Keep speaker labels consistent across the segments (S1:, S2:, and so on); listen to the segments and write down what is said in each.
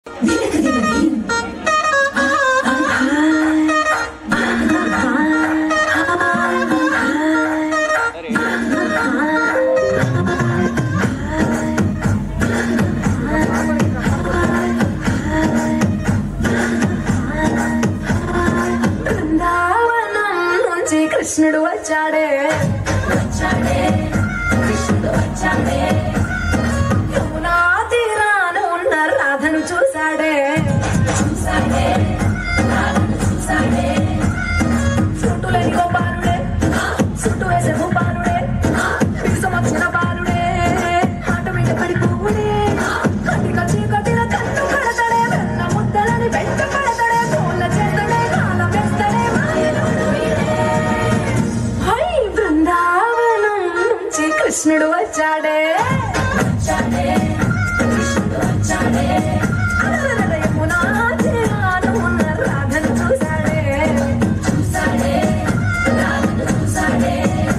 S1: బృందావనం నుంచి కృష్ణుడు వచ్చాడే వచ్చాడే కృష్ణుడు వచ్చాడే యమునా తీరాన ఉన్న రాధను చూశాడే చూశాడే రాధను చూశాడే చుట్టూలేని గోపాలుడే చుట్టూ వేసే భూపాలుడే విసమొచ్చిన బాలుడే మాట మీద పడిపోవుడే కటిక చీకటిన కన్ను కడతడే వెన్న ముద్దలని వెంట కడతడే పూల చేతడే కాలం వేస్తడే మాయలోడు వీడే. హై బృందావనం నుంచి కృష్ణుడు వచ్చాడే వచ్చాడే కృష్ణుడు వచ్చాడే అలరల యమునా తీరాన ఉన్న రాధను చూశాడే చూశాడే రాధను చూశాడే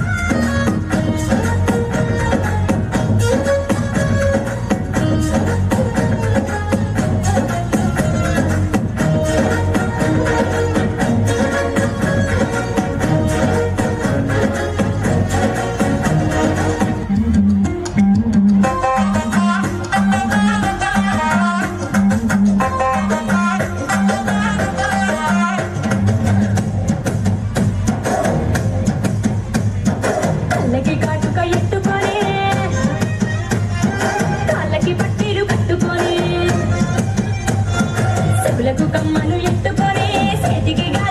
S1: కళ్ళకి కాటుక ఎట్టుకొని కాళ్ళకి పట్టీలు కట్టుకొని చెవులకు కమ్మలు ఎట్టుకొని చేతికి